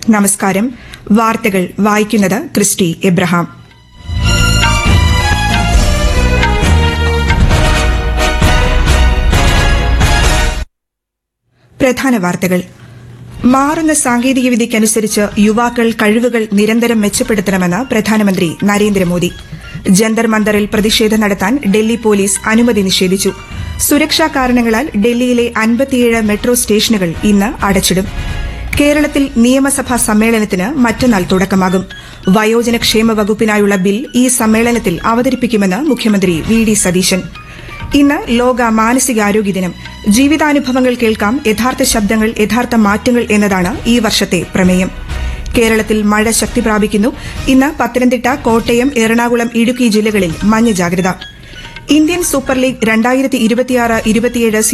നമസ്കാരം വാർത്തകൾ വായിക്കുന്നത് ക്രിസ്റ്റി എബ്രഹാം പ്രധാന വാർത്തകൾ മാറുന്ന സാങ്കേതികവിദ്യയ്ക്കനുസരിച്ച് യുവാക്കൾ കഴിവുകൾ നിരന്തരം മെച്ചപ്പെടുത്തണമെന്ന് പ്രധാനമന്ത്രി നരേന്ദ്രമോദി ജന്തർ മന്ദറിൽ പ്രതിഷേധം നടത്താൻ ഡൽഹി പോലീസ് അനുമതി നിഷേധിച്ചു സുരക്ഷാ കാരണങ്ങളാൽ ഡൽഹിയിലെ അൻപത്തിയേഴ് മെട്രോ സ്റ്റേഷനുകൾ ഇന്ന് അടച്ചിടും കേരളത്തിൽ നിയമസഭാ സമ്മേളനത്തിന് മറ്റന്നാൾ തുടക്കമാകും വയോജനക്ഷേമ വകുപ്പിനായുള്ള ബിൽ ഈ സമ്മേളനത്തിൽ അവതരിപ്പിക്കുമെന്ന് മുഖ്യമന്ത്രി വി ഡി സതീശൻ ഇന്ന് ലോക മാനസികാരോഗ്യ ദിനം ജീവിതാനുഭവങ്ങൾ കേൾക്കാം യഥാർത്ഥ ശബ്ദങ്ങൾ യഥാർത്ഥ മാറ്റങ്ങൾ എന്നതാണ് ഈ വർഷത്തെ പ്രമേയം കേരളത്തിൽ മഴ ശക്തി പ്രാപിക്കുന്നു ഇന്ന് പത്തനംതിട്ട കോട്ടയം എറണാകുളം ഇടുക്കി ജില്ലകളിൽ മഞ്ഞ ജാഗ്രത ഇന്ത്യൻ സൂപ്പർ ലീഗ് രണ്ടായിരത്തി ഇരുപത്തിയാറ് ഇരുപത്തിയേഴ്